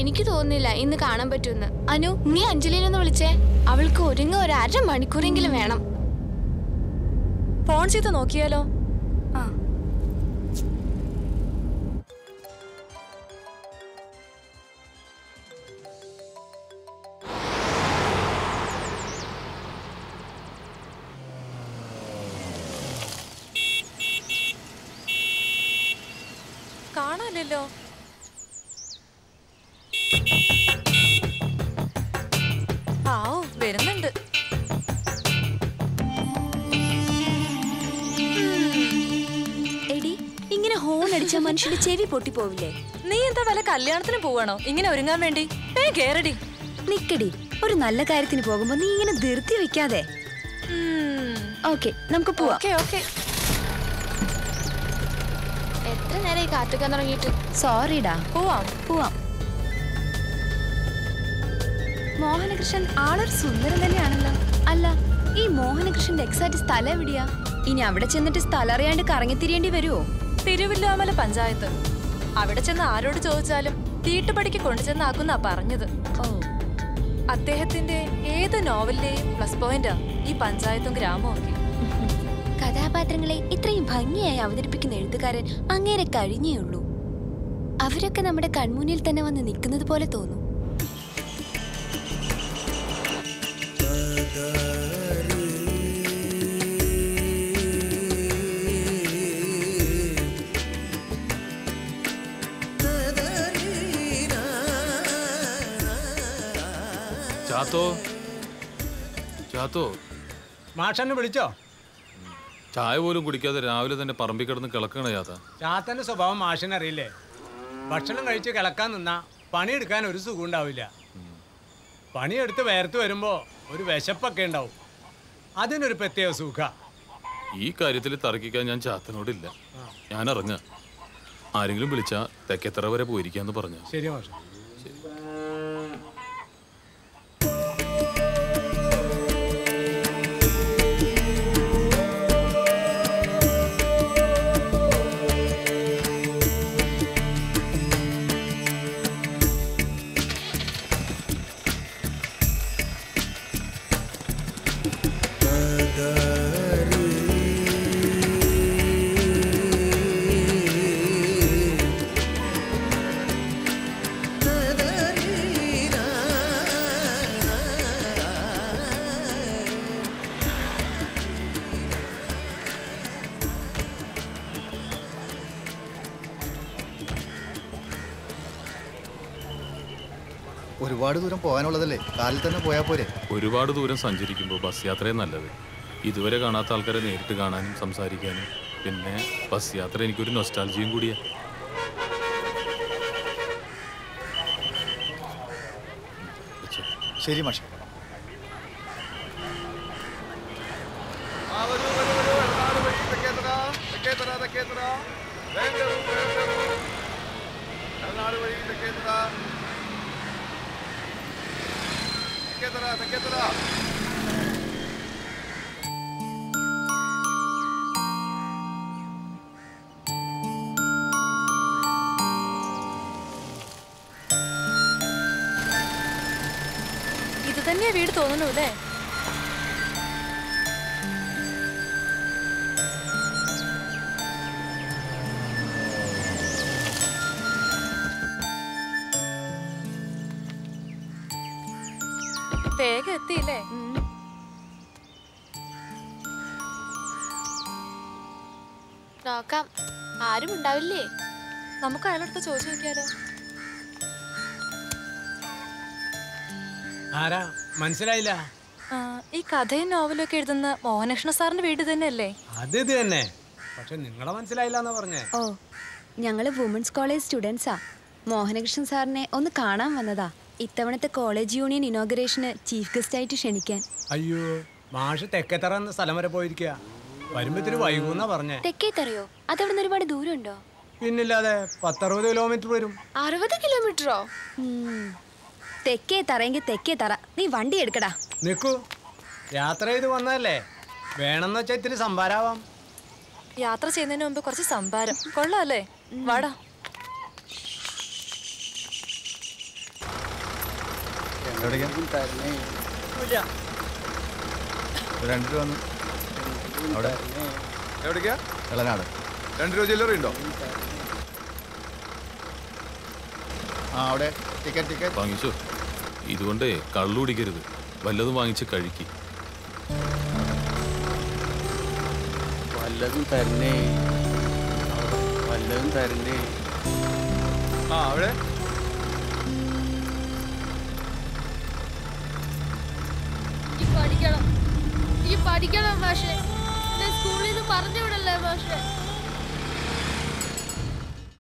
എനിക്ക് തോന്നുന്നില്ല ഇന്ന് കാണാൻ പറ്റുമെന്ന് അനു നീ അഞ്ജലിനെ ഒന്ന് വിളിച്ചേ അവൾക്ക് ഒരുങ്ങ ഒരു അര മണിക്കൂറെങ്കിലും വേണം ഫോൺ ചെയ്ത് നോക്കിയാലോ ആ കാണാനില്ലല്ലോ ആവൂ വരുന്നുണ്ട് എടി ഇങ്ങനെ ഹോൺ അടിച്ച മനുഷ്യന്റെ ചെവി പൊട്ടിപ്പോവില്ലേ നീ എന്താ വല്ല കല്യാണത്തിന് പോവാണോ ഇങ്ങനെ ഒരുങ്ങാൻ വേണ്ടി ഏ കേറടി നിക്കടി ഒരു നല്ല കാര്യത്തിന് പോകുമ്പോ നീ ഇങ്ങനെ ധൃതി വെക്കാതെ ഓക്കെ നമുക്ക് പോവാം ഓക്കെ ഓക്കെ എത്ര നേരമായി കാത്തുക്കാൻ തുടങ്ങിയിട്ട് സോറിടാ പോവാം പോവാം മോഹനകൃഷ്ണൻ ആളൊരു സുന്ദരൻ തന്നെയാണല്ലോ അല്ല ഈ മോഹനകൃഷ്ണന്റെ എക്സാക്ട് സ്ഥലം എവിടെയാ ഇനി അവിടെ ചെന്നിട്ട് സ്ഥലം അറിയാണ്ട് കറങ്ങിത്തിരിയേണ്ടി വരുമോ തിരുവില്ലാമല പഞ്ചായത്ത് അവിടെ ചെന്ന് ആരോട് ചോദിച്ചാലും വീട്ടുപടിക്ക് കൊണ്ടുചെന്നാക്കുന്നാ പറഞ്ഞത് ഓ അദ്ദേഹത്തിന്റെ ഏത് നോവലിലെയും പ്ലസ് പോയിന്റാ ഈ പഞ്ചായത്തും ഗ്രാമവും ഒക്കെ കഥാപാത്രങ്ങളെ ഇത്രയും ഭംഗിയായി അവതരിപ്പിക്കുന്ന എഴുത്തുകാരൻ അങ്ങേരെ കഴിഞ്ഞേ ഉള്ളൂ അവരൊക്കെ നമ്മുടെ കൺമുന്നിൽ തന്നെ വന്ന് നിൽക്കുന്നത് പോലെ തോന്നും ചാത്തോ ചാത്തോ മാഷനെ വിളിച്ചോ ചായ പോലും കുടിക്കാതെ രാവിലെ തന്നെ പറമ്പിൽ കിടന്ന് കിളക്കണ ചാത്ത ചാത്തന്റെ സ്വഭാവം മാഷിന് അറിയില്ലേ ഭക്ഷണം കഴിച്ച് കിളക്കാൻ നിന്നാ പണിയെടുക്കാൻ ഒരു സുഖം ഉണ്ടാവില്ല പണിയെടുത്ത് വേർത്ത് വരുമ്പോ ഒരു വിശപ്പൊക്കെ ഉണ്ടാവും അതിനൊരു പ്രത്യേക സുഖ ഈ കാര്യത്തിൽ തർക്കിക്കാൻ ഞാൻ ചാത്തനോടില്ല ഞാൻ ഇറങ്ങുക ആരെങ്കിലും വിളിച്ചാ തെക്കേത്തറ വരെ പോയിരിക്കാന്ന് പറഞ്ഞു ശരി മാഷ ഒരുപാട് ദൂരം പോകാനുള്ളതല്ലേ കാലിൽ തന്നെ പോയാൽ പോരെ ഒരുപാട് ദൂരം സഞ്ചരിക്കുമ്പോൾ ബസ് യാത്രയെ നല്ലത് ഇതുവരെ കാണാത്ത ആൾക്കാരെ നേരിട്ട് കാണാനും സംസാരിക്കാനും പിന്നെ ബസ് യാത്ര എനിക്കൊരു നൊസ്റ്റാൾജിയും കൂടിയാ വെച്ചോ. ശരി മാഷ ഇത് തന്നെയാ വീട് തോന്നുന്നു അല്ലേ വേഗം എത്തിയില്ലേ നോക്കാം ആരും ഉണ്ടാവില്ലേ നമുക്ക് അയാളടുത്ത് ചോദിച്ചു നോക്കിയാലോ ആരാ മനസ്സിലായില്ല ആ, ഈ കഥയും നോവലും ഒക്കെ എഴുതുന്ന മോഹനകൃഷ്ണ സാറിന്റെ വീട് തന്നെയല്ലേ അത് ഇത് തന്നെ പക്ഷെ നിങ്ങളെ മനസ്സിലായില്ല എന്നാ പറഞ്ഞേ ഓ ഞങ്ങള് വുമൻസ് കോളേജ് സ്റ്റുഡൻസാ മോഹനകൃഷ്ണൻ സാറിനെ ഒന്ന് കാണാൻ വന്നതാ ഇത്തവണത്തെ കോളേജ് യൂണിയൻ ഇനോഗ്രേഷന് ചീഫ് ഗസ്റ്റ് ആയിട്ട് ക്ഷണിക്കാൻ അയ്യോ മാഷ് തെക്കേത്തറ എന്ന സ്ഥലം വരെ പോയിരിക്കുക വരുമ്പോ ഇത്തിരി വൈകുന്നാ പറഞ്ഞേ തെക്കേത്തറിയോ അതവിടെ നിന്ന് ഒരുപാട് ദൂരമുണ്ടോ പിന്നില്ലാതെ പത്തറുപത് കിലോമീറ്റർ വരും അറുപത് കിലോമീറ്ററോ ഉം. തെക്കേ തറയെങ്കിൽ തെക്കേ തറ നീ വണ്ടി എടുക്കടാ നിക്കൂ യാത്ര ചെയ്ത് വന്നതല്ലേ വേണമെന്ന് വെച്ചാൽ ഇത്തിരി സംഭാരാവാം യാത്ര ചെയ്യുന്നതിന് മുമ്പ് കുറച്ച് സംഭാരം കൊള്ളാല്ലേ വാടാ എവിടേക്കാ ഒരു രണ്ട് രൂപ വന്നു അവിടെ എവിടേക്കാ ഇളനാട് രണ്ട് രൂപ ചില്ലറ ഉണ്ടോ ആ അവിടെ ടിക്കറ്റ് ടിക്കറ്റ് വാങ്ങിച്ചോ ഇതുകൊണ്ടേ കള്ളു കുടിക്കരുത് വല്ലതും വാങ്ങിച്ച് കഴിക്ക് വല്ലതും തരണേ വല്ലതും തരണേ ആ അവിടെ ഈ പഠിക്കണം ഈ പഠിക്കണം മാഷെ എന്നെ സ്കൂളിൽ നിന്ന് പറഞ്ഞു വിടല്ലേ മാഷെ